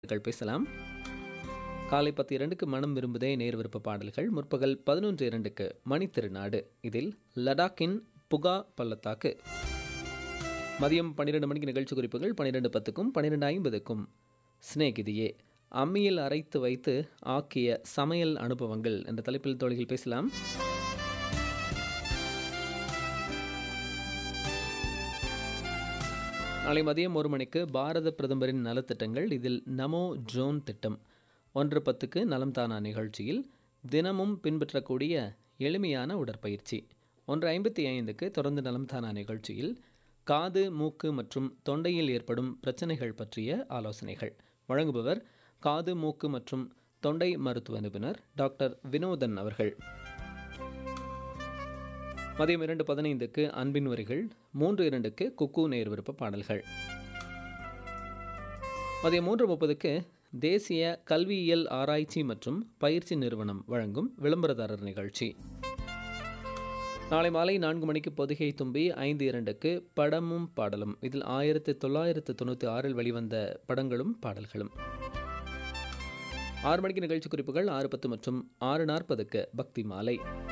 நேயர்கள் பேசலாம் காலை பத்து இரண்டுக்கு மனம் விரும்புதே நேர் விருப்ப பாடல்கள் முற்பகல் பதினொன்று இரண்டுக்கு மணித்திருநாடு இதில் லடாக்கின் புகா பள்ளத்தாக்கு மதியம் பன்னிரெண்டு மணிக்கு நிகழ்ச்சி குறிப்புகள் பன்னிரெண்டு பத்துக்கும் பன்னிரெண்டு ஐம்பதுக்கும் சிநேகிதியே அம்மியில் அரைத்து வைத்து ஆக்கிய சமையல் அனுபவங்கள் என்ற தலைப்பில் தோழிகள் பேசலாம் நாளை மதியம் ஒரு மணிக்கு பாரத பிரதமரின் நலத்திட்டங்கள் இதில் நமோ ட்ரோன் திட்டம் ஒன்று பத்துக்கு நலம் தானா நிகழ்ச்சியில் தினமும் பின்பற்றக்கூடிய எளிமையான உடற்பயிற்சி ஒன்று ஐம்பத்தி ஐந்துக்கு தொடர்ந்து நலம் தானா நிகழ்ச்சியில் காது மூக்கு மற்றும் தொண்டையில் ஏற்படும் பிரச்சனைகள் பற்றிய ஆலோசனைகள் வழங்குபவர் காது மூக்கு மற்றும் தொண்டை மருத்துவ நிபுணர் டாக்டர் வினோதன் அவர்கள் மதியம் இரண்டு பதினைந்துக்கு அன்பின் வரிகள் மூன்று இரண்டுக்கு குக்கு நேர் விருப்ப பாடல்கள் மதியம் மூன்று முப்பதுக்கு தேசிய கல்வியியல் ஆராய்ச்சி மற்றும் பயிற்சி நிறுவனம் வழங்கும் விளம்பரதாரர் நிகழ்ச்சி நாளை மாலை நான்கு மணிக்கு பொதிகை தும்பி ஐந்து இரண்டுக்கு படமும் பாடலும் இதில் ஆயிரத்தி தொள்ளாயிரத்து தொண்ணூற்றி ஆறில் வெளிவந்த படங்களும் பாடல்களும் ஆறு மணிக்கு நிகழ்ச்சி குறிப்புகள் ஆறு பத்து மற்றும் ஆறு நாற்பதுக்கு பக்தி மாலை